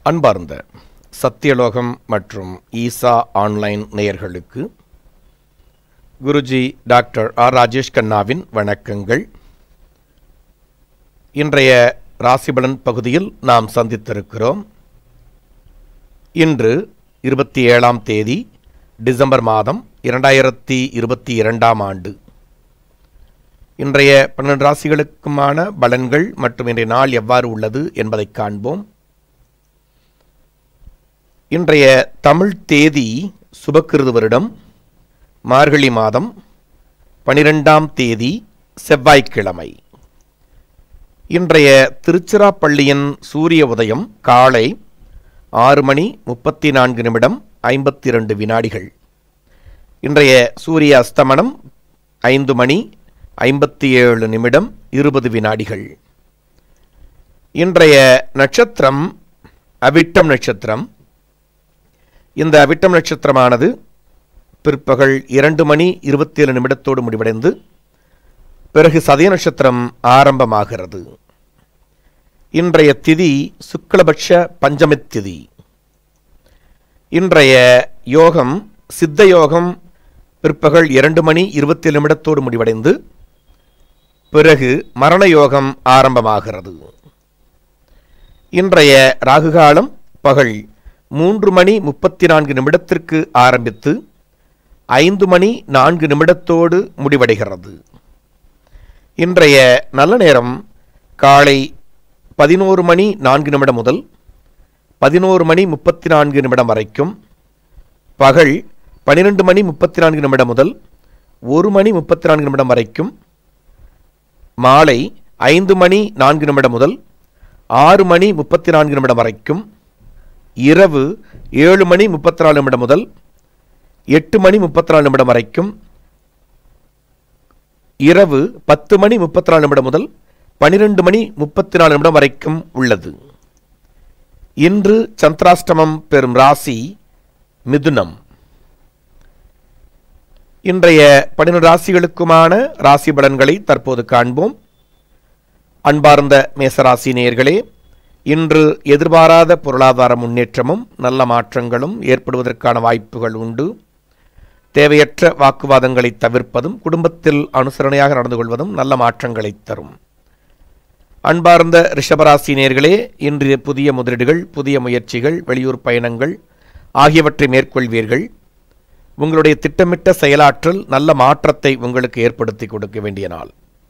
அன்பார்ந்த சத்தியலோகம் மற்றும் ஈசா ஆன்லைன் நேயர்களுக்கு குருஜி டாக்டர் ஆர் ராஜேஷ் கண்ணாவின் வணக்கங்கள் இன்றைய ராசிபலன் பகுதியில் நாம் சந்தித்திருக்கிறோம் இன்று இருபத்தி ஏழாம் தேதி டிசம்பர் மாதம் இரண்டாயிரத்தி இருபத்தி இரண்டாம் ஆண்டு இன்றைய பன்னெண்டு ராசிகளுக்குமான பலன்கள் மற்றும் இன்றைய நாள் எவ்வாறு உள்ளது என்பதை காண்போம் இன்றைய தமிழ் தேதி சுபக்கிருது வருடம் மார்கழி மாதம் பனிரெண்டாம் தேதி செவ்வாய்க்கிழமை இன்றைய திருச்சிராப்பள்ளியின் சூரிய உதயம் காலை ஆறு மணி முப்பத்தி நான்கு நிமிடம் ஐம்பத்தி இரண்டு வினாடிகள் இன்றைய சூரிய அஸ்தமனம் ஐந்து மணி ஐம்பத்தி ஏழு நிமிடம் இருபது வினாடிகள் இன்றைய நட்சத்திரம் அவிட்டம் நட்சத்திரம் இந்த அவிட்டம் நட்சத்திரமானது பிற்பகல் இரண்டு மணி இருபத்தி ஏழு நிமிடத்தோடு முடிவடைந்து பிறகு சதய நட்சத்திரம் ஆரம்பமாகிறது இன்றைய திதி சுக்லபட்ச பஞ்சமி திதி இன்றைய யோகம் சித்த யோகம் பிற்பகல் இரண்டு மணி இருபத்தி ஏழு நிமிடத்தோடு முடிவடைந்து பிறகு மரண யோகம் ஆரம்பமாகிறது இன்றைய ராகுகாலம் பகல் மூன்று மணி முப்பத்தி நான்கு நிமிடத்திற்கு ஆரம்பித்து ஐந்து மணி நான்கு நிமிடத்தோடு முடிவடைகிறது இன்றைய நல்ல நேரம் காலை பதினோரு மணி நான்கு நிமிடம் முதல் பதினோரு மணி முப்பத்தி நான்கு நிமிடம் வரைக்கும் பகல் பன்னிரெண்டு மணி முப்பத்தி நான்கு நிமிடம் முதல் ஒரு மணி முப்பத்தி நான்கு நிமிடம் வரைக்கும் மாலை ஐந்து மணி நான்கு நிமிடம் முதல் ஆறு மணி முப்பத்தி நான்கு நிமிடம் வரைக்கும் இரவு ஏழு மணி முப்பத்தி நாலு நிமிடம் முதல் எட்டு மணி முப்பத்தி நாலு நிமிடம் வரைக்கும் இரவு பத்து மணி முப்பத்தி நாலு நிமிடம் முதல் பனிரெண்டு மணி முப்பத்தி நாலு நிமிடம் வரைக்கும் உள்ளது இன்று சந்திராஷ்டமம் பெறும் ராசி மிதுனம் இன்றைய பன்னிரண்டு ராசிகளுக்குமான ராசி பலன்களை தற்போது காண்போம் அன்பார்ந்த மேசராசி நேயர்களே இன்று எதிர்பாராத பொருளாதார முன்னேற்றமும் நல்ல மாற்றங்களும் ஏற்படுவதற்கான வாய்ப்புகள் உண்டு தேவையற்ற வாக்குவாதங்களை தவிர்ப்பதும் குடும்பத்தில் அனுசரணையாக நடந்து கொள்வதும் நல்ல மாற்றங்களை தரும் அன்பார்ந்த ரிஷபராசி நேர்களே இன்றைய புதிய முதலீடுகள் புதிய முயற்சிகள் வெளியூர் பயணங்கள் ஆகியவற்றை மேற்கொள்வீர்கள் உங்களுடைய திட்டமிட்ட செயலாற்றல் நல்ல மாற்றத்தை உங்களுக்கு ஏற்படுத்தி கொடுக்க வேண்டிய நாள்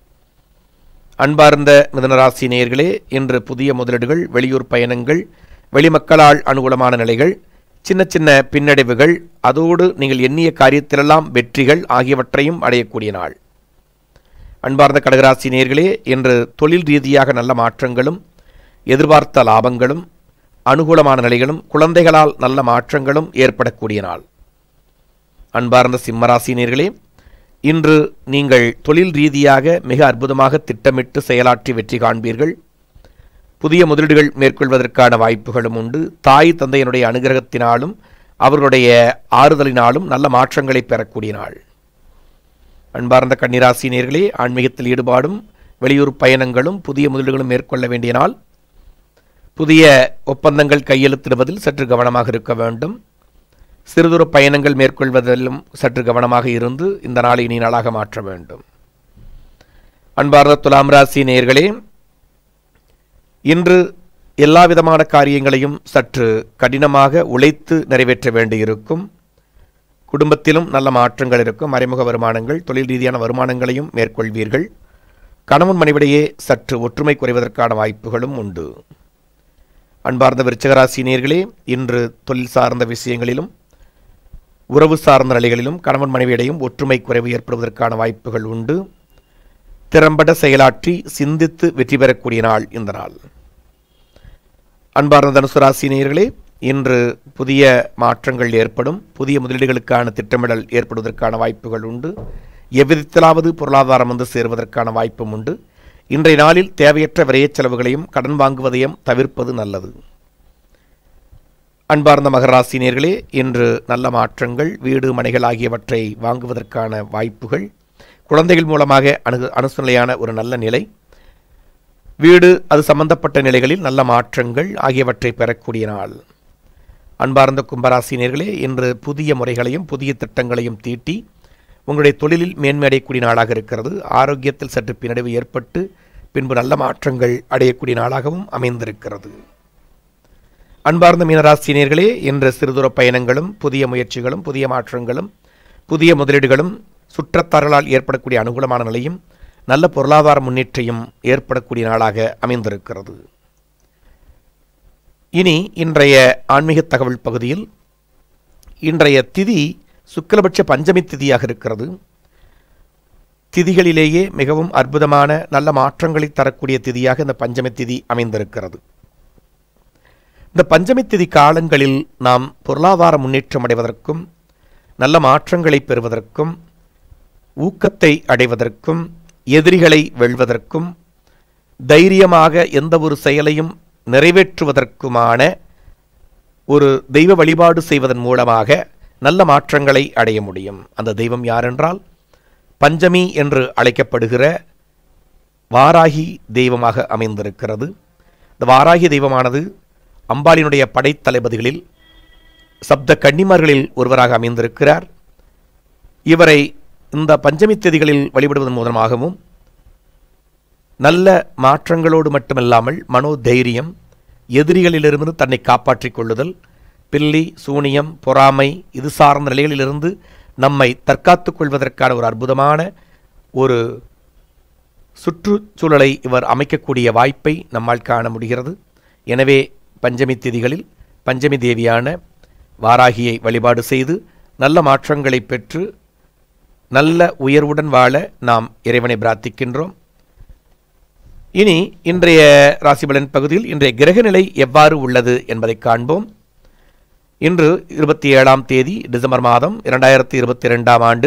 அன்பார்ந்த மிதனராசி நேயர்களே இன்று புதிய முதலீடுகள் வெளியூர் பயணங்கள் வெளிமக்களால் அனுகூலமான நிலைகள் சின்ன சின்ன பின்னடைவுகள் அதோடு நீங்கள் எண்ணிய காரியத்திலெல்லாம் வெற்றிகள் ஆகியவற்றையும் அடையக்கூடிய நாள் அன்பார்ந்த கடகராசி நேயர்களே இன்று தொழில் ரீதியாக நல்ல மாற்றங்களும் எதிர்பார்த்த லாபங்களும் அனுகூலமான நிலைகளும் குழந்தைகளால் நல்ல மாற்றங்களும் ஏற்படக்கூடிய நாள் அன்பார்ந்த சிம்மராசினியர்களே இன்று நீங்கள் தொழில் ரீதியாக மிக அற்புதமாக திட்டமிட்டு செயலாற்றி வெற்றி காண்பீர்கள் புதிய முதலீடுகள் மேற்கொள்வதற்கான வாய்ப்புகளும் உண்டு தாய் தந்தையினுடைய அனுகிரகத்தினாலும் அவர்களுடைய ஆறுதலினாலும் நல்ல மாற்றங்களை பெறக்கூடிய நாள் அன்பார்ந்த கன்னிராசினியர்களே ஆன்மீகத்தில் ஈடுபாடும் வெளியூர் பயணங்களும் புதிய முதலீடுகளும் மேற்கொள்ள வேண்டிய நாள் புதிய ஒப்பந்தங்கள் கையெழுத்திடுவதில் சற்று கவனமாக இருக்க வேண்டும் சிறுதூர பயணங்கள் மேற்கொள்வதிலும் சற்று கவனமாக இருந்து இந்த நாளை இனி நாளாக மாற்ற வேண்டும் அன்பார்ந்த துலாம் ராசி நேயர்களே இன்று எல்லா விதமான காரியங்களையும் சற்று கடினமாக உழைத்து நிறைவேற்ற வேண்டியிருக்கும் குடும்பத்திலும் நல்ல மாற்றங்கள் இருக்கும் மறைமுக வருமானங்கள் தொழில் ரீதியான வருமானங்களையும் மேற்கொள்வீர்கள் கணவன் மனைவிடையே சற்று ஒற்றுமை குறைவதற்கான வாய்ப்புகளும் உண்டு அன்பார்ந்த விருச்சகராசி நேர்களே இன்று தொழில் சார்ந்த விஷயங்களிலும் உறவு சார்ந்த நிலைகளிலும் கணவன் மனைவியிடையும் ஒற்றுமை குறைவு ஏற்படுவதற்கான வாய்ப்புகள் உண்டு திறம்பட செயலாற்றி சிந்தித்து வெற்றி பெறக்கூடிய நாள் இந்த நாள் அன்பார்ந்த தனுசு ராசி நேயர்களே இன்று புதிய மாற்றங்கள் ஏற்படும் புதிய முதலீடுகளுக்கான திட்டமிடல் ஏற்படுவதற்கான வாய்ப்புகள் உண்டு எவ்விதத்திலாவது பொருளாதாரம் வந்து சேருவதற்கான வாய்ப்பும் உண்டு இன்றைய நாளில் தேவையற்ற விரயச் செலவுகளையும் கடன் வாங்குவதையும் தவிர்ப்பது நல்லது அன்பார்ந்த மகராசினியர்களே இன்று நல்ல மாற்றங்கள் வீடு மனைகள் ஆகியவற்றை வாங்குவதற்கான வாய்ப்புகள் குழந்தைகள் மூலமாக அணுகு அனுசூலையான ஒரு நல்ல நிலை வீடு அது சம்பந்தப்பட்ட நிலைகளில் நல்ல மாற்றங்கள் ஆகியவற்றை பெறக்கூடிய நாள் அன்பார்ந்த கும்பராசினியர்களே இன்று புதிய முறைகளையும் புதிய திட்டங்களையும் தீட்டி உங்களுடைய தொழிலில் மேன்மை அடையக்கூடிய நாளாக இருக்கிறது ஆரோக்கியத்தில் சற்று பின்னடைவு ஏற்பட்டு பின்பு நல்ல மாற்றங்கள் அடையக்கூடிய நாளாகவும் அமைந்திருக்கிறது அன்பார்ந்த மீனராசினியர்களே இன்று சிறுதூர பயணங்களும் புதிய முயற்சிகளும் புதிய மாற்றங்களும் புதிய முதலீடுகளும் சுற்றத்தார்களால் ஏற்படக்கூடிய அனுகூலமான நிலையும் நல்ல பொருளாதார முன்னேற்றையும் ஏற்படக்கூடிய நாளாக அமைந்திருக்கிறது இனி இன்றைய ஆன்மீக தகவல் பகுதியில் இன்றைய திதி சுக்கிலபட்ச பஞ்சமி திதியாக இருக்கிறது திதிகளிலேயே மிகவும் அற்புதமான நல்ல மாற்றங்களை தரக்கூடிய திதியாக இந்த பஞ்சமி திதி அமைந்திருக்கிறது இந்த பஞ்சமி திதி காலங்களில் நாம் பொருளாதார முன்னேற்றம் அடைவதற்கும் நல்ல மாற்றங்களை பெறுவதற்கும் ஊக்கத்தை அடைவதற்கும் எதிரிகளை வெல்வதற்கும் தைரியமாக எந்த ஒரு செயலையும் நிறைவேற்றுவதற்குமான ஒரு தெய்வ வழிபாடு செய்வதன் மூலமாக நல்ல மாற்றங்களை அடைய முடியும் அந்த தெய்வம் யாரென்றால் பஞ்சமி என்று அழைக்கப்படுகிற வாராகி தெய்வமாக அமைந்திருக்கிறது இந்த வாராகி தெய்வமானது அம்பாளினுடைய படைத்தளபதிகளில் சப்த கன்னிமார்களில் ஒருவராக அமைந்திருக்கிறார் இவரை இந்த பஞ்சமி தேதிகளில் வழிபடுவதன் மூலமாகவும் நல்ல மாற்றங்களோடு மட்டுமல்லாமல் மனோதைரியம் எதிரிகளிலிருந்து தன்னை காப்பாற்றிக் கொள்ளுதல் பில்லி சூனியம் பொறாமை இது சார்ந்த நிலைகளிலிருந்து நம்மை தற்காத்துக் கொள்வதற்கான ஒரு அற்புதமான ஒரு சுற்றுச்சூழலை இவர் அமைக்கக்கூடிய வாய்ப்பை நம்மால் காண முடிகிறது எனவே பஞ்சமி திதிகளில் பஞ்சமி தேவியான வாராகியை வழிபாடு செய்து நல்ல மாற்றங்களை பெற்று நல்ல உயர்வுடன் வாழ நாம் இறைவனை பிரார்த்திக்கின்றோம் இனி இன்றைய ராசிபலன் பகுதியில் இன்றைய கிரகநிலை எவ்வாறு உள்ளது என்பதை காண்போம் இன்று இருபத்தி ஏழாம் தேதி டிசம்பர் மாதம் இரண்டாயிரத்தி இருபத்தி ரெண்டாம் ஆண்டு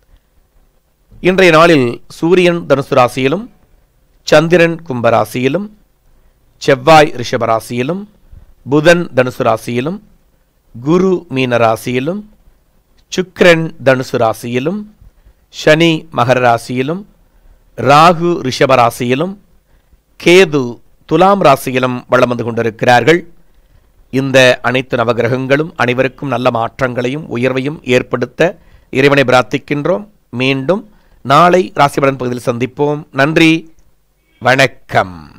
இன்றைய நாளில் சூரியன் தனுசு ராசியிலும் சந்திரன் கும்பராசியிலும் செவ்வாய் ரிஷபராசியிலும் புதன் தனுசு ராசியிலும் குரு மீன ராசியிலும் சுக்கிரன் தனுசு ராசியிலும் சனி மகர ராசியிலும் ராகு ரிஷப ராசியிலும் கேது துலாம் ராசியிலும் வளம் வந்து கொண்டிருக்கிறார்கள் இந்த அனைத்து நவகிரகங்களும் அனைவருக்கும் நல்ல மாற்றங்களையும் உயர்வையும் ஏற்படுத்த இறைவனை பிரார்த்திக்கின்றோம் மீண்டும் நாளை ராசிபலன் பகுதியில் சந்திப்போம் நன்றி வணக்கம்